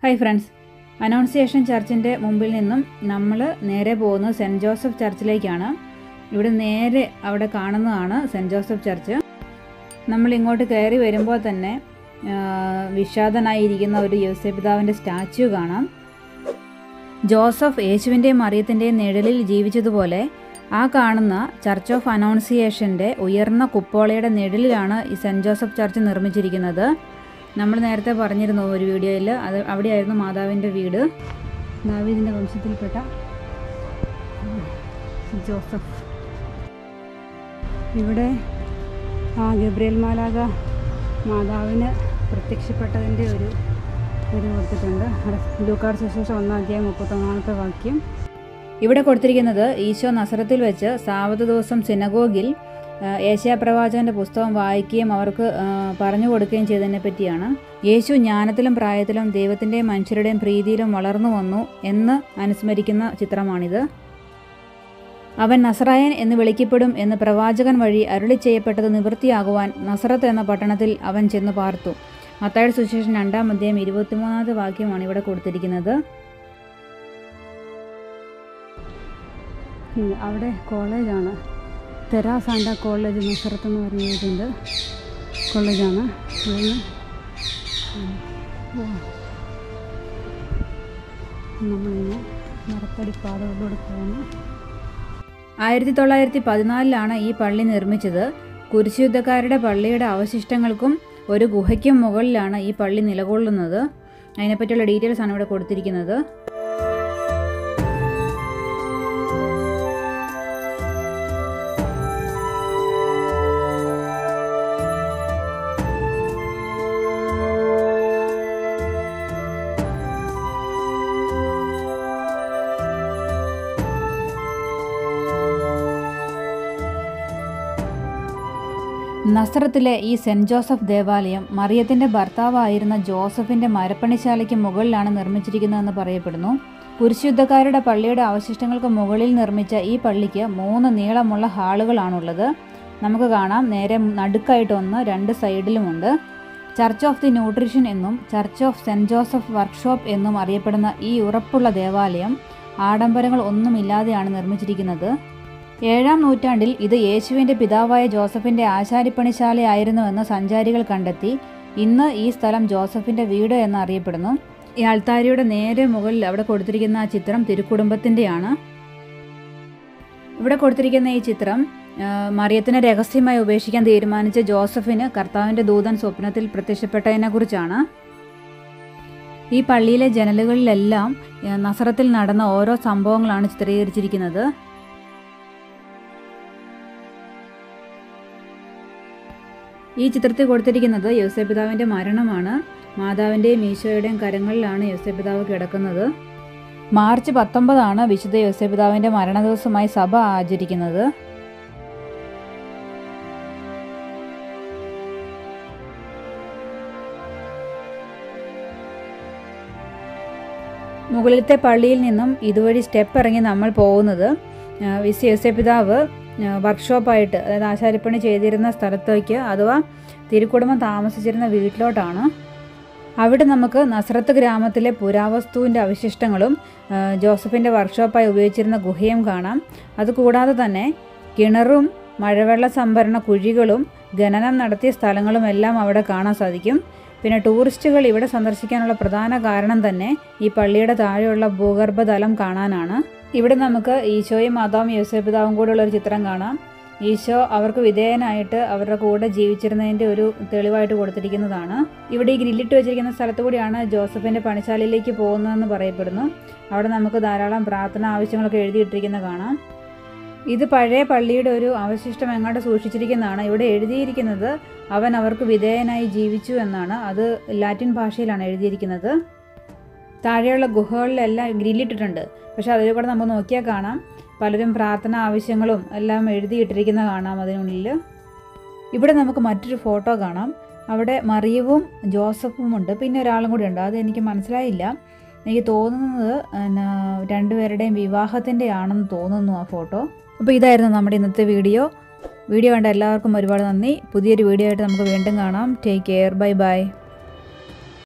Hi friends annunciation ചർച്ചിൻ്റെ മുമ്പിൽ നിന്നും നമ്മൾ നേരെ പോകുന്നത് സെൻറ്റ് ജോസഫ് ചർച്ചിലേക്കാണ് ഇവിടെ നേരെ അവിടെ കാണുന്നതാണ് സെൻറ്റ് ജോസഫ് ചർച്ച് നമ്മൾ ഇങ്ങോട്ട് കയറി വരുമ്പോൾ തന്നെ ആ, വിഷാദനായിരിക്കുന്ന ഒരു യോസേപിതാവിൻ്റെ സ്റ്റാച്യു കാണാം ജോസഫ് യേശുവിൻ്റെയും മറിയത്തിൻ്റെയും നിഴലിൽ ജീവിച്ചതുപോലെ ആ കാണുന്ന ചർച്ച് ഓഫ് അനൗൺസിയേഷൻ്റെ ഉയർന്ന കുപ്പോളയുടെ നിഴലിലാണ് ഈ സെൻറ്റ് ജോസഫ് ചർച്ച് നിർമ്മിച്ചിരിക്കുന്നത് നമ്മൾ നേരത്തെ പറഞ്ഞിരുന്നു ഒരു വീഡിയോയിൽ അത് അവിടെയായിരുന്നു മാതാവിൻ്റെ വീട് ദാവീദിൻ്റെ വംശത്തിൽപ്പെട്ട ജോസഫ് ഇവിടെ ആ ഗബ്രിയൽ മാലാക മാതാവിന് പ്രത്യക്ഷപ്പെട്ടതിൻ്റെ ഒരു ഒരു കൊടുത്തിട്ടുണ്ട് അവിടെ ലൂക്കാട് സുശേഷം ഒന്നാം അധ്യായം മുപ്പത്തൊന്നാമത്തെ വാക്യം ഇവിടെ കൊടുത്തിരിക്കുന്നത് ഈശോ നസറത്തിൽ വെച്ച് സാവത ദിവസം സിനഗോഗിൽ ഏഷ്യാപ്രവാചകന്റെ പുസ്തകം വായിക്കുകയും അവർക്ക് ആ, പറഞ്ഞു കൊടുക്കുകയും ചെയ്തതിനെ പറ്റിയാണ് യേശു ജ്ഞാനത്തിലും പ്രായത്തിലും ദൈവത്തിൻ്റെയും മനുഷ്യരുടെയും പ്രീതിയിലും വളർന്നു വന്നു എന്ന് അനുസ്മരിക്കുന്ന ചിത്രമാണിത് അവൻ നസറായൻ എന്ന് വിളിക്കപ്പെടും എന്ന് പ്രവാചകൻ വഴി അരുളി ചെയ്യപ്പെട്ടത് നിവൃത്തിയാകുവാൻ നസറത്ത് എന്ന പട്ടണത്തിൽ അവൻ ചെന്ന് പാർത്തു മത്തായുടെ സുശേഷൻ രണ്ടാം അധ്യായം ഇരുപത്തിമൂന്നാമത്തെ വാക്യമാണ് ഇവിടെ കൊടുത്തിരിക്കുന്നത് ഉം, അവിടെ കോളേജാണ് തെരാസാൻഡ കോളേജ് നസറത്ത് എന്ന് പറഞ്ഞിട്ടുണ്ട് കോളേജാണ് ഇവിടുന്ന് ഉം, ഓ. നമ്മളിങ്ങനെ മരത്തടി പാതകളിലൂടെ പോകുന്നു ആയിരത്തി തൊള്ളായിരത്തി പതിനാലിലാണ് ഈ പള്ളി നിർമ്മിച്ചത് കുരിശുയുദ്ധക്കാരുടെ പള്ളിയുടെ അവശിഷ്ടങ്ങൾക്കും ഒരു ഗുഹയ്ക്കും മുകളിലാണ് ഈ പള്ളി നിലകൊള്ളുന്നത് അതിനെപ്പറ്റിയുള്ള ഡീറ്റെയിൽസ് ആണ് ഇവിടെ കൊടുത്തിരിക്കുന്നത് നസ്രത്തിലെ ഈ സെൻറ് ജോസഫ് ദേവാലയം മറിയത്തിന്റെ ഭർത്താവായിരുന്ന ജോസഫിന്റെ മരപ്പണിശാലയ്ക്ക് മുകളിലാണ് നിർമ്മിച്ചിരിക്കുന്നതെന്ന് പറയപ്പെടുന്നു കുരിശുദ്ധക്കാരുടെ പള്ളിയുടെ അവശിഷ്ടങ്ങൾക്ക് മുകളിൽ നിർമ്മിച്ച ഈ പള്ളിക്ക് മൂന്ന് നീളമുള്ള ഹാളുകളാണുള്ളത് നമുക്ക് കാണാം നേരെ നടുക്കായിട്ട് ഒന്ന് രണ്ട് സൈഡിലുമുണ്ട് ചർച്ച് ഓഫ് ദി ന്യൂട്രീഷൻ എന്നും church of saint Joseph workshop എന്നും അറിയപ്പെടുന്ന ഈ ഉറപ്പുള്ള ദേവാലയം ആഡംബരങ്ങൾ ഒന്നുമില്ലാതെയാണ് നിർമ്മിച്ചിരിക്കുന്നത് ഏഴാം നൂറ്റാണ്ടിൽ ഇത് യേശുവിൻ്റെ പിതാവായ ജോസഫിൻ്റെ ആശാരിപ്പണിശാലയായിരുന്നുവെന്ന് സഞ്ചാരികൾ കണ്ടെത്തി ഇന്ന് ഈ സ്ഥലം ജോസഫിൻ്റെ വീട് എന്ന് അറിയപ്പെടുന്നു ഈ ആൾത്താരിയുടെ നേരെ മുകളിൽ അവിടെ കൊടുത്തിരിക്കുന്ന ആ ചിത്രം തിരുക്കുടുംബത്തിൻ്റെയാണ് ഇവിടെ കൊടുത്തിരിക്കുന്ന ഈ ചിത്രം ആ, മറിയത്തിനെ രഹസ്യമായി ഉപേക്ഷിക്കാൻ തീരുമാനിച്ച ജോസഫിന് കർത്താവിൻ്റെ ദൂതൻ സ്വപ്നത്തിൽ പ്രത്യക്ഷപ്പെട്ടതിനെക്കുറിച്ചാണ് ഈ പള്ളിയിലെ ജനലുകളിലെല്ലാം ആ, നസറത്തിൽ നടന്ന ഓരോ സംഭവങ്ങളാണ് ചിത്രീകരിച്ചിരിക്കുന്നത് ഈ ചിത്രത്തിൽ കൊടുത്തിരിക്കുന്നത് യോസേപിതാവിൻ്റെ മരണമാണ് മാതാവിൻ്റെയും ഈശോയുടെയും കരങ്ങളിലാണ് യോസേപിതാവ് കിടക്കുന്നത് മാർച്ച് പത്തൊമ്പതാണ് വിശുദ്ധ യോസേപിതാവിൻ്റെ മരണദിവസമായി സഭ ആചരിക്കുന്നത് മുകളിലത്തെ പള്ളിയിൽ നിന്നും ഇതുവഴി സ്റ്റെപ്പ് ഇറങ്ങി നമ്മൾ പോകുന്നത് ആ, വിശുദ്ധ യോസേപിതാവ് വർക്ക്ഷോപ്പായിട്ട് അതായത് ആശാരിപ്പണി ചെയ്തിരുന്ന സ്ഥലത്തേക്ക് അഥവാ തിരുക്കുടുംബം താമസിച്ചിരുന്ന വീട്ടിലോട്ടാണ് അവിടെ നമുക്ക് നസ്രത്ത് ഗ്രാമത്തിലെ പുരാവസ്തുവിൻ്റെ അവശിഷ്ടങ്ങളും ആ, ജോസഫിൻ്റെ വർക്ക്ഷോപ്പായി ഉപയോഗിച്ചിരുന്ന ഗുഹയും കാണാം അതുകൂടാതെ തന്നെ കിണറും മഴവെള്ള സംഭരണ കുഴികളും ഖനനം നടത്തിയ സ്ഥലങ്ങളും എല്ലാം അവിടെ കാണാൻ സാധിക്കും പിന്നെ ടൂറിസ്റ്റുകൾ ഇവിടെ സന്ദർശിക്കാനുള്ള പ്രധാന കാരണം തന്നെ ഈ പള്ളിയുടെ താഴെയുള്ള ഭൂഗർഭതലം കാണാനാണ് ഇവിടെ നമുക്ക് ഈശോയും മാതാവും യോസേപിതാവും കൂടെയുള്ള ഒരു ചിത്രം കാണാം ഈശോ അവർക്ക് വിധേയനായിട്ട് അവരുടെ കൂടെ ജീവിച്ചിരുന്നതിൻ്റെ ഒരു തെളിവായിട്ട് കൊടുത്തിരിക്കുന്നതാണ് ഇവിടെ ഈ ഗ്രില്ലിട്ട് വെച്ചിരിക്കുന്ന സ്ഥലത്തു കൂടിയാണ് ജോസഫിൻ്റെ പണിശാലയിലേക്ക് പോകുന്നതെന്ന് പറയപ്പെടുന്നു അവിടെ നമുക്ക് ധാരാളം പ്രാർത്ഥന ആവശ്യങ്ങളൊക്കെ എഴുതിയിട്ടിരിക്കുന്നത് കാണാം ഇത് പഴയ പള്ളിയുടെ ഒരു അവശിഷ്ടം എങ്ങാണ്ട് സൂക്ഷിച്ചിരിക്കുന്നതാണ് ഇവിടെ എഴുതിയിരിക്കുന്നത് അവൻ അവർക്ക് വിധേയനായി ജീവിച്ചു എന്നാണ് അത് ലാറ്റിൻ ഭാഷയിലാണ് എഴുതിയിരിക്കുന്നത് താഴെയുള്ള ഗുഹകളിലെല്ലാം ഗ്രില്ലിട്ടിട്ടുണ്ട് പക്ഷെ അതിൽ കൂടെ നമുക്ക് നോക്കിയാൽ കാണാം പലരും പ്രാർത്ഥന ആവശ്യങ്ങളും എല്ലാം എഴുതിയിട്ടിരിക്കുന്ന കാണാം അതിനുള്ളിൽ ഇവിടെ നമുക്ക് മറ്റൊരു ഫോട്ടോ കാണാം അവിടെ മറിയവും ജോസഫും ഉണ്ട് പിന്നെ ഒരാളും കൂടി ഉണ്ട് അത് എനിക്ക് മനസ്സിലായില്ല എനിക്ക് തോന്നുന്നത് എന്നാ, രണ്ടുപേരുടെയും വിവാഹത്തിൻ്റെ ആണെന്ന് തോന്നുന്നു ആ ഫോട്ടോ അപ്പോൾ ഇതായിരുന്നു നമ്മുടെ ഇന്നത്തെ വീഡിയോ വീഡിയോ കണ്ട എല്ലാവർക്കും ഒരുപാട് നന്ദി പുതിയൊരു വീഡിയോ ആയിട്ട് നമുക്ക് വീണ്ടും കാണാം ടേക്ക് കെയർ ബൈ ബൈ